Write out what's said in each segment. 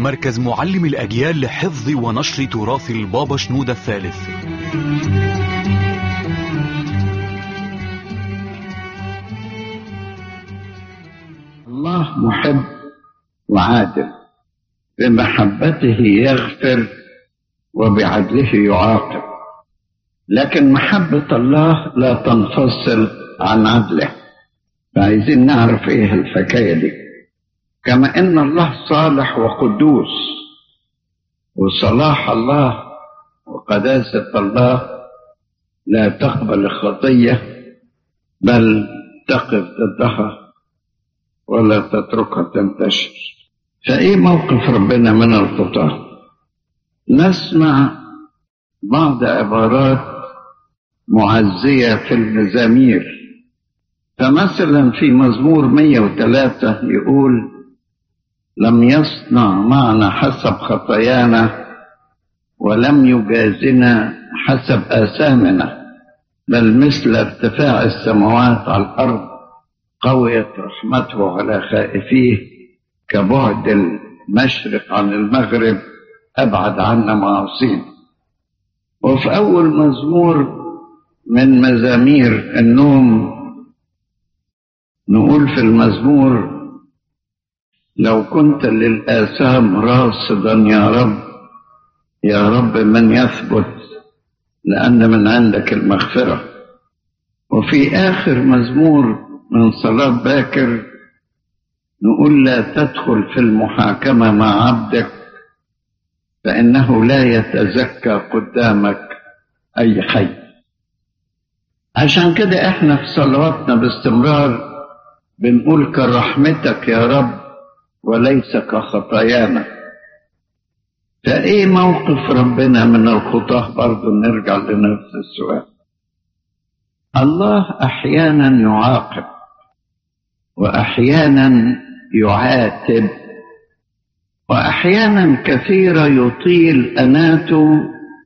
مركز معلم الأجيال لحفظ ونشر تراث البابا شنودة الثالث الله محب وعادل بمحبته يغفر وبعدله يعاقب لكن محبة الله لا تنفصل عن عدله فعايزين نعرف ايه الحكاية دي كما ان الله صالح وقدوس وصلاح الله وقداسة الله لا تقبل الخطية بل تقف ضدها ولا تتركها تنتشر فايه موقف ربنا من الخطاه نسمع بعض عبارات معزية في المزامير فمثلا في مزمور 103 يقول لم يصنع معنا حسب خطايانا ولم يجازنا حسب آثامنا بل مثل ارتفاع السماوات على الأرض قويت رحمته على خائفيه كبعد المشرق عن المغرب أبعد عنا معاصينا وفي أول مزمور من مزامير النوم نقول في المزمور لو كنت للآثام راصدا يا رب يا رب من يثبت لأن من عندك المغفرة وفي آخر مزمور من صلاة باكر نقول لا تدخل في المحاكمة مع عبدك فإنه لا يتزكى قدامك أي حي عشان كده احنا في صلواتنا باستمرار بنقول كرحمتك يا رب وليس كخطايانا فايه موقف ربنا من الخطاه برضه نرجع لنفس السؤال الله احيانا يعاقب واحيانا يعاتب واحيانا كثيره يطيل اناته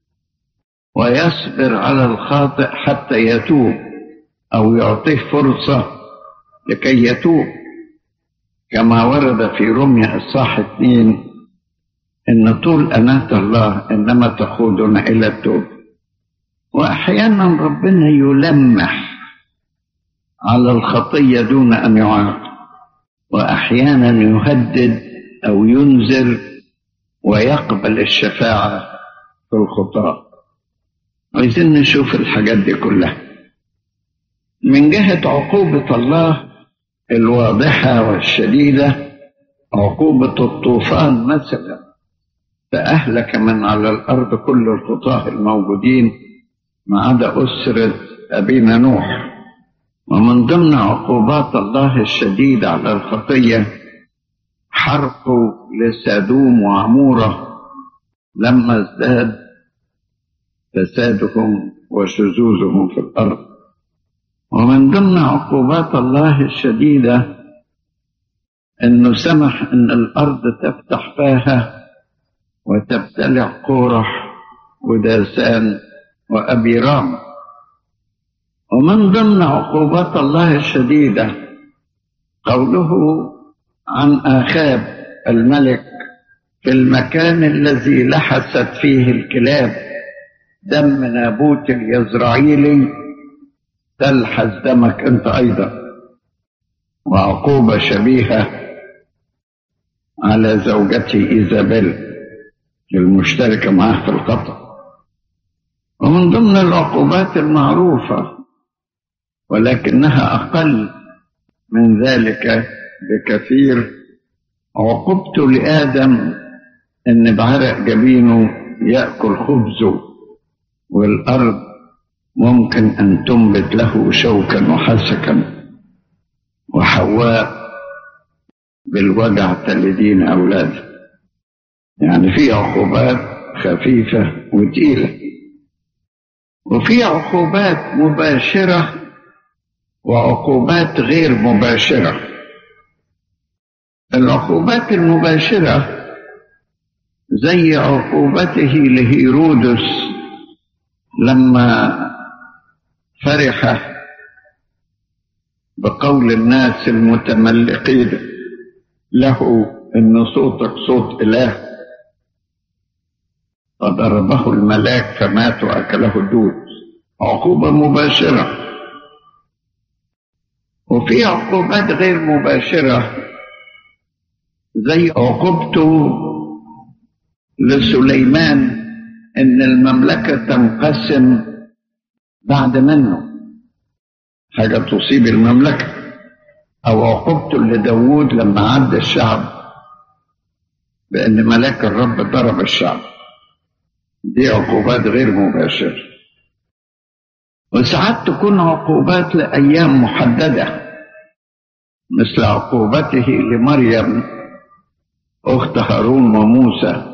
ويصبر على الخاطئ حتى يتوب او يعطيه فرصه لكي يتوب كما ورد في رمية الصاح اثنين ان طول اناة الله انما تقودنا الى التوب واحيانا ربنا يلمح على الخطيه دون ان يعاقب واحيانا يهدد او ينذر ويقبل الشفاعه في الخطاه عايزين نشوف الحاجات دي كلها من جهه عقوبه الله الواضحه والشديده عقوبه الطوفان مثلا فاهلك من على الارض كل الخطاه الموجودين ما عدا اسره ابينا نوح ومن ضمن عقوبات الله الشديده على الخطيه حرق لسادوم وعموره لما ازداد فسادهم وشذوذهم في الارض ومن ضمن عقوبات الله الشديده انه سمح ان الارض تفتح فاها وتبتلع قورح وداسان وابي رام ومن ضمن عقوبات الله الشديده قوله عن اخاب الملك في المكان الذي لحست فيه الكلاب دم نابوت اليزرعيلي تلحس دمك انت ايضا وعقوبه شبيهه على زوجته ايزابيل المشتركه معه في الخطا ومن ضمن العقوبات المعروفه ولكنها اقل من ذلك بكثير عقوبته لادم ان بعرق جبينه ياكل خبزه والارض ممكن ان تنبت له شوكا وحسكا وحواء بالوجع تلدين اولاده يعني في عقوبات خفيفه وتقيله وفي عقوبات مباشره وعقوبات غير مباشره العقوبات المباشره زي عقوبته لهيرودس لما فرح بقول الناس المتملقين له ان صوتك صوت اله فضربه الملاك فمات واكله الدود عقوبه مباشره وفي عقوبات غير مباشره زي عقوبته لسليمان ان المملكه تنقسم بعد منه حاجه تصيب المملكه او عقوبته لداوود لما عدى الشعب بان ملاك الرب ضرب الشعب دي عقوبات غير مباشره وساعات تكون عقوبات لايام محدده مثل عقوبته لمريم اخت هارون وموسى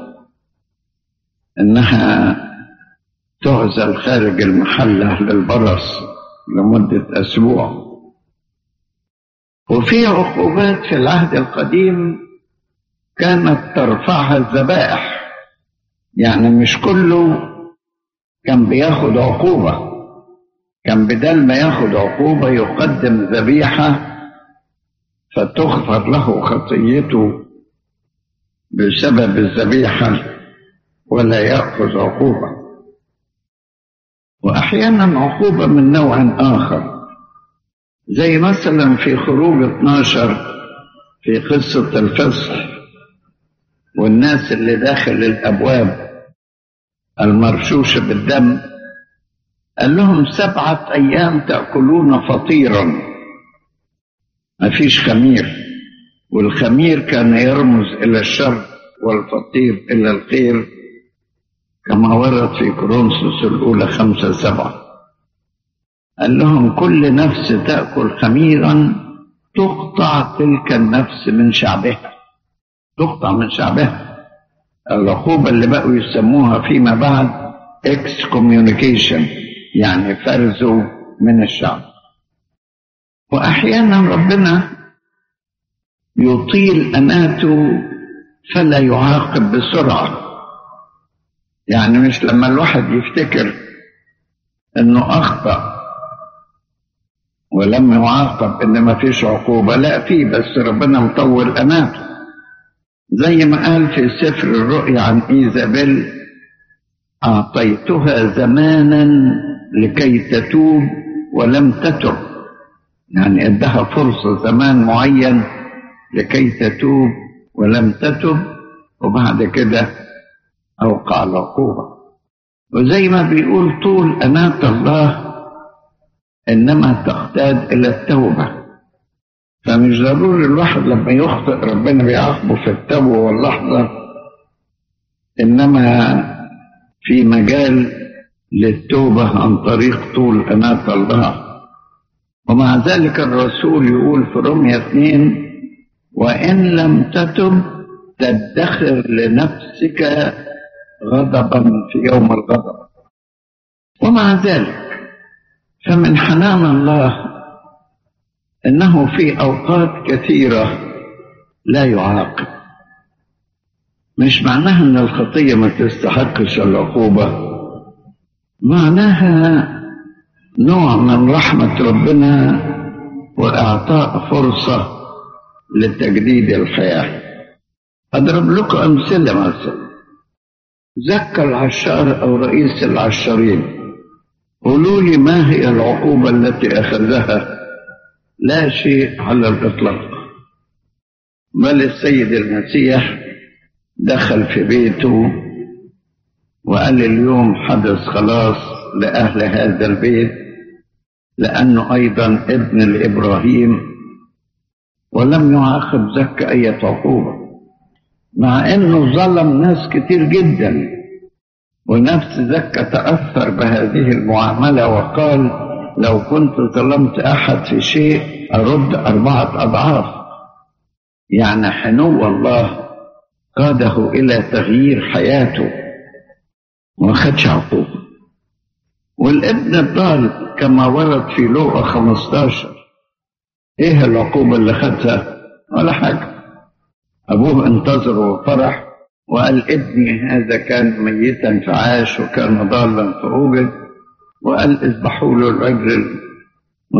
انها تعزل خارج المحله للبرص لمده اسبوع وفي عقوبات في العهد القديم كانت ترفعها الذبائح يعني مش كله كان بياخد عقوبة كان بدل ما ياخد عقوبة يقدم ذبيحة فتغفر له خطيته بسبب الذبيحة ولا يأخذ عقوبة وأحيانا عقوبة من نوع آخر زي مثلا في خروج 12 في قصة الفصح والناس اللي داخل الأبواب المرشوشة بالدم قال لهم سبعة أيام تأكلون فطيرا ما فيش خمير والخمير كان يرمز إلى الشر والفطير إلى الخير كما ورد في كورنثوس الأولى خمسة سبعة قال لهم كل نفس تأكل خميرا تقطع تلك النفس من شعبها تقطع من شعبها العقوبة اللي بقوا يسموها فيما بعد اكس كوميونيكيشن يعني فرزوا من الشعب وأحيانا ربنا يطيل أناته فلا يعاقب بسرعة يعني مش لما الواحد يفتكر انه اخطأ ولم يعاقب ان ما فيش عقوبة لا في بس ربنا مطول اناته زي ما قال في سفر الرؤيا عن ايزابيل اعطيتها زمانا لكي تتوب ولم تتب يعني ادها فرصة زمان معين لكي تتوب ولم تتب وبعد كده اوقع العقوبة وزي ما بيقول طول أناة الله إنما تحتاج إلى التوبة فمش ضروري الواحد لما يخطئ ربنا بيعاقبه في التوبة واللحظة إنما في مجال للتوبة عن طريق طول أناة الله ومع ذلك الرسول يقول في رمية اثنين وإن لم تتب تدخر لنفسك غضبا في يوم الغضب ومع ذلك فمن حنان الله انه في اوقات كثيره لا يعاقب مش معناها ان الخطيه ما تستحقش العقوبه معناها نوع من رحمه ربنا واعطاء فرصه لتجديد الحياه اضرب لكم امثله مثلا زكى العشار او رئيس العشارين قولوا لي ما هي العقوبة التي أخذها لا شيء على الإطلاق بل السيد المسيح دخل في بيته وقال اليوم حدث خلاص لأهل هذا البيت لأنه أيضا ابن لإبراهيم ولم يعاقب زكى أي عقوبة مع أنه ظلم ناس كتير جدا ونفس زكى تأثر بهذه المعاملة وقال لو كنت ظلمت أحد في شيء أرد أربعة أضعاف يعني حنو الله قاده إلى تغيير حياته وما خدش عقوبة والابن الضال كما ورد في لوقا 15 ايه العقوبة اللي خدها ولا حاجة ابوه انتظره وفرح وقال ابني هذا كان ميتا فعاش وكان ضالا فوجد وقال اذبحوا له العجل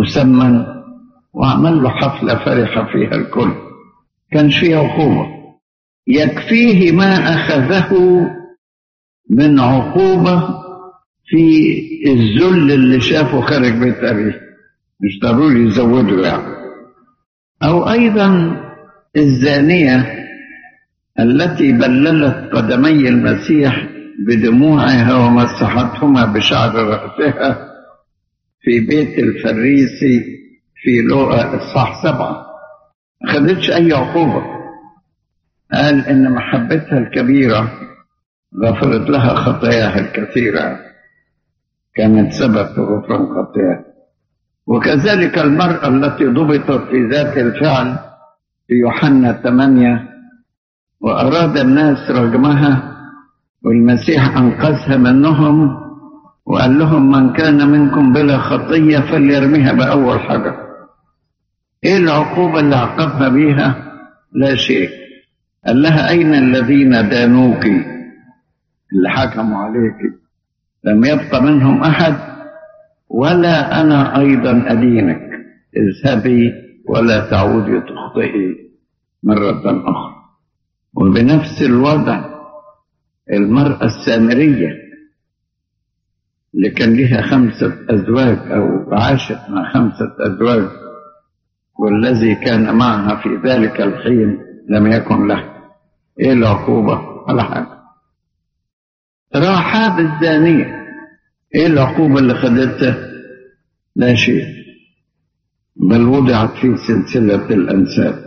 المسمن وعمل له حفلة فرح فيها الكل كان فيها عقوبة يكفيه ما أخذه من عقوبة في الذل اللي شافه خارج بيت أبيه مش ضروري يزوده يعني أو أيضا الزانية التي بللت قدمي المسيح بدموعها ومسحتهما بشعر رأسها في بيت الفريسي في لوقا الصح سبعة ما خدتش أي عقوبة قال إن محبتها الكبيرة غفرت لها خطاياها الكثيرة كانت سبب في غفران خطاياها وكذلك المرأة التي ضبطت في ذات الفعل في يوحنا 8 وأراد الناس رجمها والمسيح أنقذها منهم وقال لهم من كان منكم بلا خطية فليرميها بأول حجر إيه العقوبة اللي عاقبها بيها لا شيء قال لها أين الذين دانوك اللي حكموا عليك لم يبق منهم أحد ولا أنا أيضا أدينك اذهبي ولا تعودي تخطئي مرة أخرى وبنفس الوضع المرأة السامرية اللي كان لها خمسة أزواج أو عاشت مع خمسة أزواج والذي كان معها في ذلك الحين لم يكن له إيه العقوبة ولا حاجة راحاب الزانية إيه العقوبة اللي خدتها لا شيء بل وضعت في سلسلة الأنساب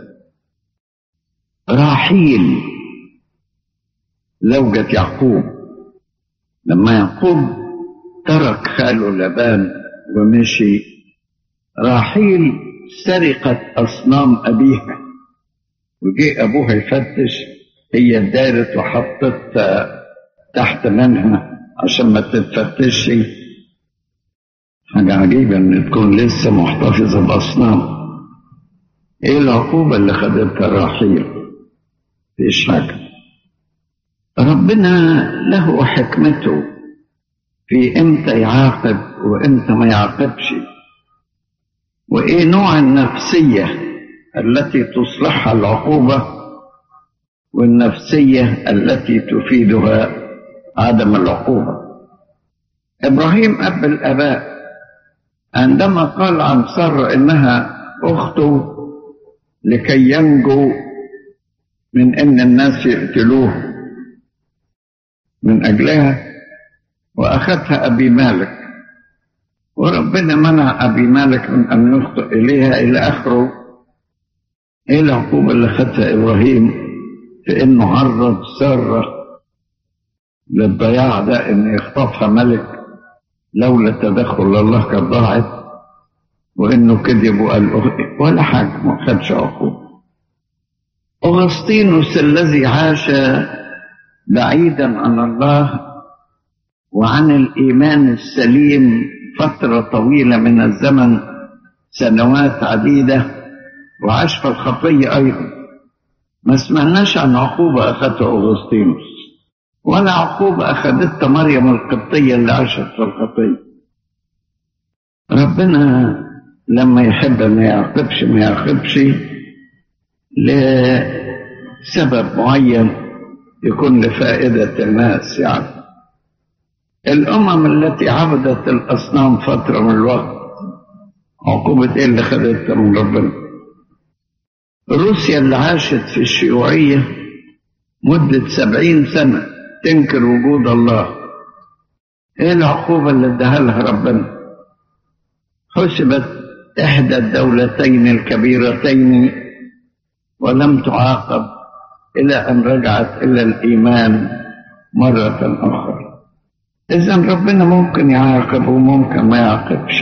راحيل زوجة يعقوب لما يعقوب ترك خاله لبان ومشي راحيل سرقت أصنام أبيها وجي أبوها يفتش هي دارت وحطت تحت منها عشان ما تتفتش حاجة عجيبة إن تكون لسه محتفظة بأصنام إيه العقوبة اللي خدتها راحيل؟ مفيش حاجة ربنا له حكمته في امتى يعاقب وامتى ما يعاقبش وايه نوع النفسيه التي تصلحها العقوبه والنفسيه التي تفيدها عدم العقوبه ابراهيم اب الاباء عندما قال عن ساره انها اخته لكي ينجو من ان الناس يقتلوه من اجلها واخذها ابي مالك وربنا منع ابي مالك من ان يخطئ اليها الى اخره ايه العقوبه اللي خدها ابراهيم في انه عرض ساره للضياع ده ان يخطفها ملك لولا تدخل الله كانت ضاعت وانه كذب وقال ولا حاجه ما خدش عقوبه اغسطينوس الذي عاش بعيدا عن الله وعن الايمان السليم فتره طويله من الزمن سنوات عديده وعاش في الخطيه ايضا ما سمعناش عن عقوبه اخذتها اغسطينوس ولا عقوبه اخذتها مريم القبطيه اللي عاشت في الخطيه ربنا لما يحب ما يعاقبش ما يعاقبش لسبب معين يكون لفائدة الناس يعني الأمم التي عبدت الأصنام فترة من الوقت عقوبة إيه اللي خدتها من ربنا روسيا اللي عاشت في الشيوعية مدة سبعين سنة تنكر وجود الله إيه العقوبة اللي اداها لها ربنا حسبت إحدى الدولتين الكبيرتين ولم تعاقب إلى أن رجعت إلى الإيمان مرة أخرى إذا ربنا ممكن يعاقب وممكن ما يعاقبش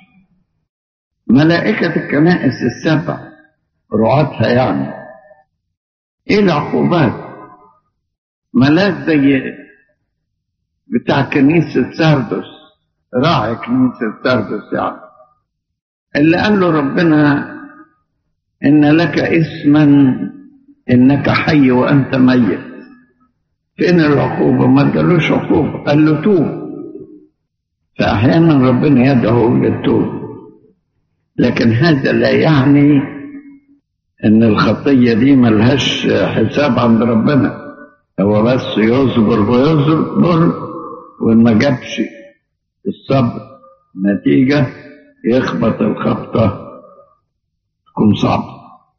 ملائكة الكنائس السبع رعاتها يعني إيه العقوبات ملاك زي بتاع كنيسة ساردس راعي كنيسة ساردس يعني اللي قال له ربنا إن لك اسما إنك حي وأنت ميت فين العقوبة ما ادالوش عقوبة قال له توب فأحيانا ربنا يدعو للتوب لكن هذا لا يعني ان الخطية دي ملهاش حساب عند ربنا هو بس يصبر ويصبر وان ما جابش الصبر نتيجة يخبط الخبطة تكون صعبة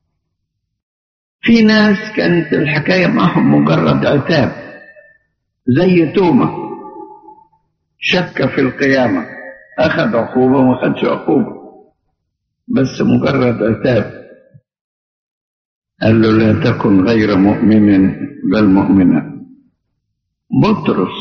في ناس كانت الحكاية معهم مجرد عتاب زي تومة شك في القيامة أخذ عقوبة وما أخذش عقوبة بس مجرد عتاب قال له لا تكن غير مؤمن بل مؤمنا بطرس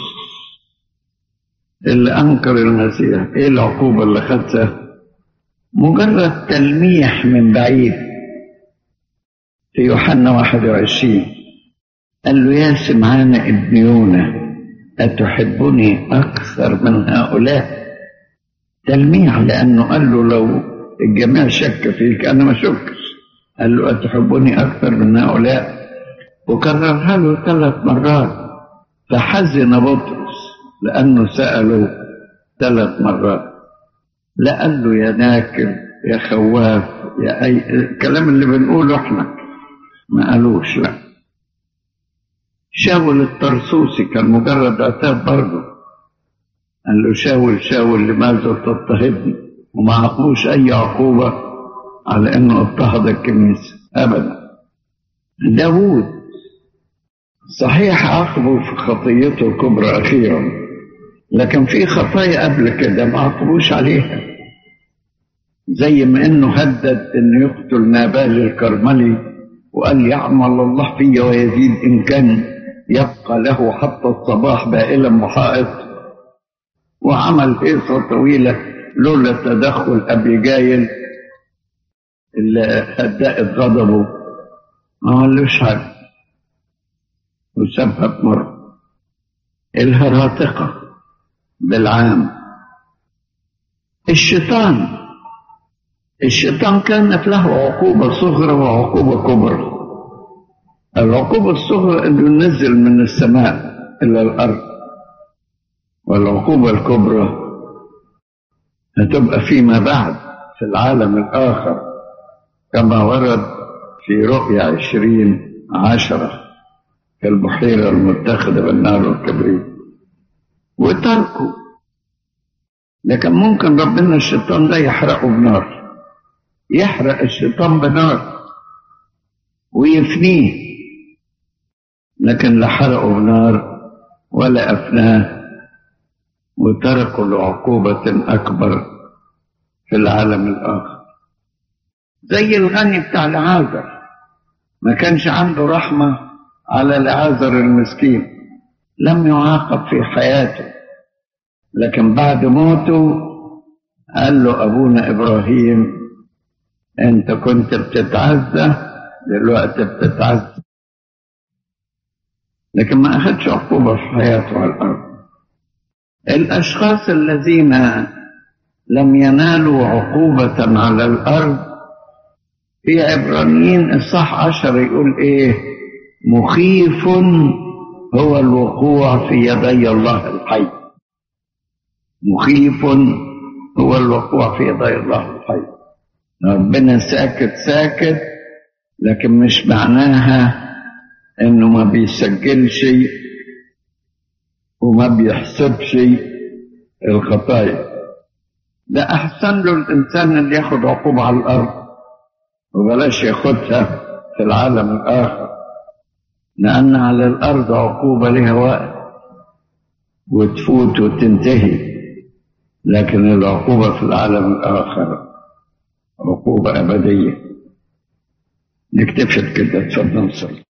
اللي أنكر المسيح إيه العقوبة اللي خدتها مجرد تلميح من بعيد في يوحنا 21 قال له يا سمعان ابن يونا أتحبني أكثر من هؤلاء تلميح لأنه قال له لو الجميع شك فيك أنا ما شكش قال له أتحبني أكثر من هؤلاء وكررها له ثلاث مرات فحزن بطرس لأنه سأله ثلاث مرات لا قال له يا ناكر يا خواف يا أي الكلام اللي بنقوله احنا ما قالوش لا شاول الطرسوسي كان مجرد عتاب برضه قال له شاول شاول لماذا تضطهدني وما عقبوش أي عقوبة على أنه اضطهد الكنيسة أبدا داوود صحيح عاقبه في خطيته الكبرى أخيرا لكن في خطايا قبل كده ما عاقبوش عليها زي ما انه هدد انه يقتل نابال الكرملي وقال يعمل الله في ويزيد ان كان يبقى له حتى الصباح بائلا محائط وعمل هيصة طويلة لولا تدخل أبي جايل اللي هدأت غضبه ما قالوش حاجة وسابها بمر الهراطقة بالعام الشيطان الشيطان كانت له عقوبة صغرى وعقوبة كبرى العقوبة الصغرى انه ينزل من السماء الى الارض والعقوبة الكبرى هتبقى فيما بعد في العالم الاخر كما ورد في رؤيا عشرين عشرة في البحيرة المتخذة بالنار والكبريت وتركه لكن ممكن ربنا الشيطان ده يحرقه بنار يحرق الشيطان بنار ويفنيه لكن لا حرقه بنار ولا أفناه وتركوا لعقوبة أكبر في العالم الآخر زي الغني بتاع العازر ما كانش عنده رحمة على العازر المسكين لم يعاقب في حياته لكن بعد موته قال له أبونا إبراهيم أنت كنت بتتعزى دلوقتي بتتعزى لكن ما أخدش عقوبة في حياته على الأرض الأشخاص الذين لم ينالوا عقوبة على الأرض في عبرانيين الصح عشر يقول إيه مخيف هو الوقوع في يدي الله الحي مخيف هو الوقوع في يدي الله الحي ربنا ساكت ساكت لكن مش معناها انه ما بيسجلش وما بيحسبش الخطايا ده احسن له الانسان اللي ياخد عقوبة على الارض وبلاش ياخدها في العالم الاخر لان على الارض عقوبة لها وقت وتفوت وتنتهي لكن العقوبة في العالم الآخر عقوبة أبدية نكتفي كده اتفضل صلي